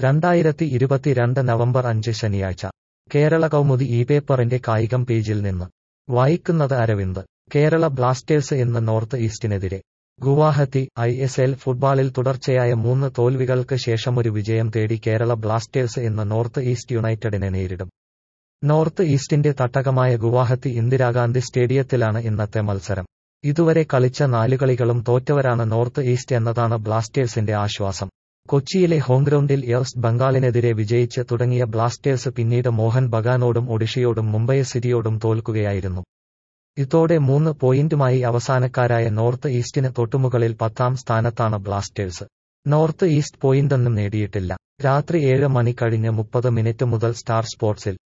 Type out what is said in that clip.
രണ്ടായിരത്തി ഇരുപത്തിരണ്ട് നവംബർ അഞ്ച് ശനിയാഴ്ച കേരള കൗമുദി ഈ പേപ്പറിന്റെ കായികം പേജിൽ നിന്ന് വായിക്കുന്നത് അരവിന്ദ് കേരള ബ്ലാസ്റ്റേഴ്സ് ഇന്ന് നോർത്ത് ഈസ്റ്റിനെതിരെ ഗുവാഹത്തി ഐ എസ് എൽ ഫുട്ബോളിൽ തുടർച്ചയായ മൂന്ന് തോൽവികൾക്ക് ശേഷമൊരു വിജയം തേടി കേരള ബ്ലാസ്റ്റേഴ്സ് ഇന്ന് നോർത്ത് ഈസ്റ്റ് യുണൈറ്റഡിനെ നേരിടും നോർത്ത് ഈസ്റ്റിന്റെ തട്ടകമായ ഗുവാഹത്തി ഇന്ദിരാഗാന്ധി സ്റ്റേഡിയത്തിലാണ് ഇന്നത്തെ മത്സരം ഇതുവരെ കളിച്ച നാല് കളികളും തോറ്റവരാണ് നോർത്ത് ഈസ്റ്റ് എന്നതാണ് ബ്ലാസ്റ്റേഴ്സിന്റെ ആശ്വാസം കൊച്ചിയിലെ ഹോം ഗ്രൗണ്ടിൽ ഈസ്റ്റ് ബംഗാളിനെതിരെ വിജയിച്ച് തുടങ്ങിയ ബ്ലാസ്റ്റേഴ്സ് പിന്നീട് മോഹൻ ബഗാനോടും ഒഡീഷയോടും മുംബൈ സിറ്റിയോടും തോൽക്കുകയായിരുന്നു ഇതോടെ മൂന്ന് പോയിന്റുമായി അവസാനക്കാരായ നോർത്ത് ഈസ്റ്റിന് തൊട്ടുമുകളിൽ പത്താം സ്ഥാനത്താണ് ബ്ലാസ്റ്റേഴ്സ് നോർത്ത് ഈസ്റ്റ് പോയിന്റൊന്നും നേടിയിട്ടില്ല രാത്രി ഏഴ് മണി കഴിഞ്ഞ് മുപ്പത് മിനിറ്റ് മുതൽ സ്റ്റാർ സ്പോർട്സിൽ